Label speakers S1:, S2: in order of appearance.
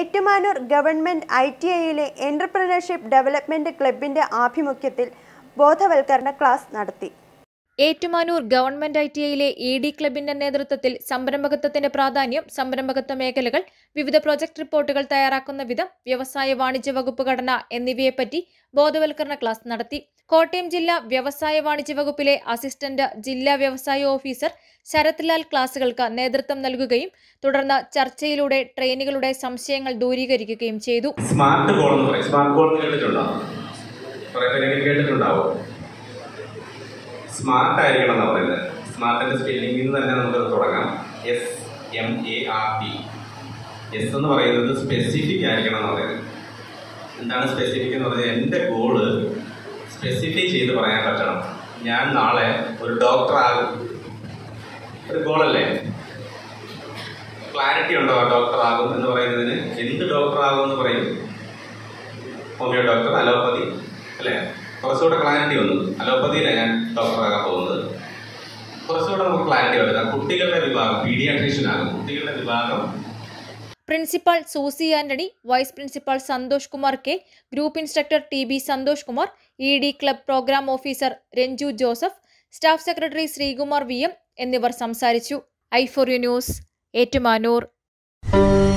S1: Ettumanoor government I T ഐയിലെ entrepreneurship development ക്ലബിന്റെ ആഭിമുഖ്യത്തിൽ ബോധവൽക്കരണ ക്ലാസ് നടത്തി
S2: ഏറ്റുമാനൂർ ഗവൺമെന്റ് ഐ ടി ഐയിലെ ഇ ഡി ക്ലബിന്റെ നേതൃത്വത്തിൽ സംരംഭകത്വത്തിന്റെ പ്രാധാന്യം സംരംഭകത്വ മേഖലകൾ വിവിധ പ്രൊജക്ട് റിപ്പോർട്ടുകൾ തയ്യാറാക്കുന്ന വിധം വ്യവസായ വാണിജ്യ വകുപ്പ് ഘടന എന്നിവയെപ്പറ്റി ബോധവൽക്കരണ ക്ലാസ് നടത്തി കോട്ടയം ജില്ലാ വ്യവസായ വാണിജ്യ വകുപ്പിലെ അസിസ്റ്റന്റ് ജില്ലാ വ്യവസായ ഓഫീസർ ശരത് ലാൽ ക്ലാസുകൾക്ക് നേതൃത്വം നൽകുകയും തുടർന്ന് ചർച്ചയിലൂടെ ട്രെയിനികളുടെ സംശയങ്ങൾ ദൂരീകരിക്കുകയും ചെയ്തു
S3: സ്മാർട്ട് കോൾ എന്ന് പറയും സ്മാർട്ട് കോൾ എന്ന് കേട്ടിട്ടുണ്ടോ കുറെ പേരെങ്കിലും കേട്ടിട്ടുണ്ടാവും സ്മാർട്ട് ആയിരിക്കണം എന്നാണ് പറയുന്നത് സ്മാർട്ടിന്റെ സ്പെല്ലിംഗിൽ നിന്ന് തന്നെ നമുക്കത് തുടങ്ങാം S M A R T S എന്ന് പറയുന്നത് സ്പെസിഫിക് ആയിരിക്കണം എന്ന് പറയുന്നത് എന്താണ് സ്പെസിഫിക് എന്ന് പറഞ്ഞാൽ എൻ്റെ ഗോള് സ്പെസിഫൈ ചെയ്ത് പറയാൻ പറ്റണം ഞാൻ നാളെ ഒരു ഡോക്ടർ ആകും ഒരു ഗോളല്ലേ ക്ലാരിറ്റി ഉണ്ടോ ഡോക്ടർ ആകും എന്ന് പറയുന്നതിന് എന്ത് ഡോക്ടർ ആകും എന്ന് പറയും ഹോമിയോ ഡോക്ടർ അലോപ്പതി അല്ലേ കുറച്ചുകൂടെ ക്ലാരിറ്റി വന്നു അലോപ്പതിയിലാണ് ഞാൻ ഡോക്ടറാകാൻ പോകുന്നത് കുറച്ചുകൂടെ നമുക്ക് ക്ലാരിറ്റി വരുന്നത് കുട്ടികളുടെ വിഭാഗം പീഡിയാട്രീഷ്യൻ ആകും കുട്ടികളുടെ വിഭാഗം
S2: principal Susie Antony vice principal Santhosh Kumar K group instructor T B Santhosh Kumar E D club programme officer Ranju Joseph staff secretary Sreekumar V M എന്നിവർ സംസാരിച്ചു I for you news Ettumanoor